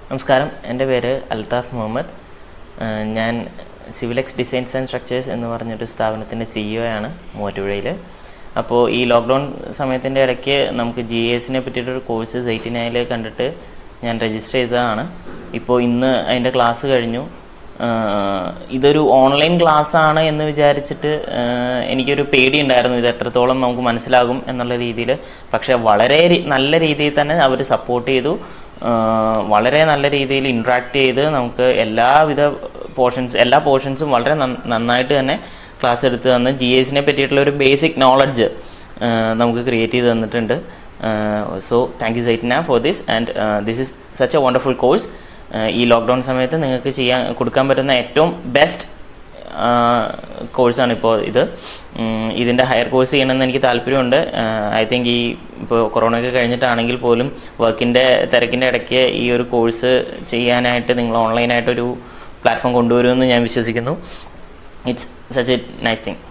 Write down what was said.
നമസ്കാരം എൻ്റെ പേര് അൽതാഫ് മുഹമ്മദ് ഏഹ് ഞാൻ സിവിലെക്സ് ഡിസൈൻസ് ആൻഡ് സ്ട്രക്ചേഴ്സ് എന്ന് പറഞ്ഞൊരു സ്ഥാപനത്തിൻ്റെ സിഇഒ ആണ് മൂവാറ്റുപുഴയിൽ അപ്പോൾ ഈ ലോക്ക്ഡൗൺ സമയത്തിൻ്റെ ഇടയ്ക്ക് നമുക്ക് ജി എസിനെ പറ്റിയിട്ടൊരു കോഴ്സ് സൈറ്റിനായിൽ കണ്ടിട്ട് ഞാൻ രജിസ്റ്റർ ചെയ്തതാണ് ഇപ്പോൾ ഇന്ന് അതിൻ്റെ ക്ലാസ് കഴിഞ്ഞു ആഹ് ഇതൊരു ഓൺലൈൻ ക്ലാസ് ആണ് എന്ന് വിചാരിച്ചിട്ട് ആഹ് എനിക്കൊരു പേടി ഉണ്ടായിരുന്നു ഇത് എത്രത്തോളം നമുക്ക് മനസ്സിലാകും എന്നുള്ള രീതിയിൽ പക്ഷെ വളരെ രി- നല്ല രീതിയിൽ തന്നെ അവർ സപ്പോർട്ട് ചെയ്തു ആഹ് വളരെ നല്ല രീതിയിൽ ഇൻട്രാക്ട് ചെയ്ത് നമുക്ക് എല്ലാവിധ പോർഷൻസ് എല്ലാ പോർഷൻസും വളരെ നന്ന- നന്നായിട്ട് തന്നെ ക്ലാസ് എടുത്ത് തന്ന് ജി എസിനെ പറ്റിയിട്ടുള്ള ഒരു ബേസിക് നോളജ് നമുക്ക് ക്രിയേറ്റ് ചെയ്ത് തന്നിട്ടുണ്ട് സോ താങ്ക് യു സൈറ്റിന for this and this is such a wonderful course ഈ ലോക്ക്ഡൗൺ സമയത്ത് നിങ്ങൾക്ക് ചെയ്യാൻ കൊടുക്കാൻ പറ്റുന്ന ഏറ്റവും ബെസ്റ്റ് കോഴ്സാണ് ഇപ്പോൾ ഇത് ഉം, ഇതിൻ്റെ ഹയർ കോഴ്സ് ചെയ്യണമെന്ന് എനിക്ക് താല്പര്യമുണ്ട് ഐ തിങ്ക് ഈ ഇപ്പോൾ കൊറോണ ഒക്കെ കഴിഞ്ഞിട്ടാണെങ്കിൽ പോലും വർക്കിൻ്റെ തിരക്കിൻ്റെ ഇടയ്ക്ക് ഈ ഒരു കോഴ്സ് ചെയ്യാനായിട്ട് നിങ്ങൾ ഓൺലൈനായിട്ടൊരു പ്ലാറ്റ്ഫോം കൊണ്ടുവരുമെന്ന് ഞാൻ വിശ്വസിക്കുന്നു it's such a nice thing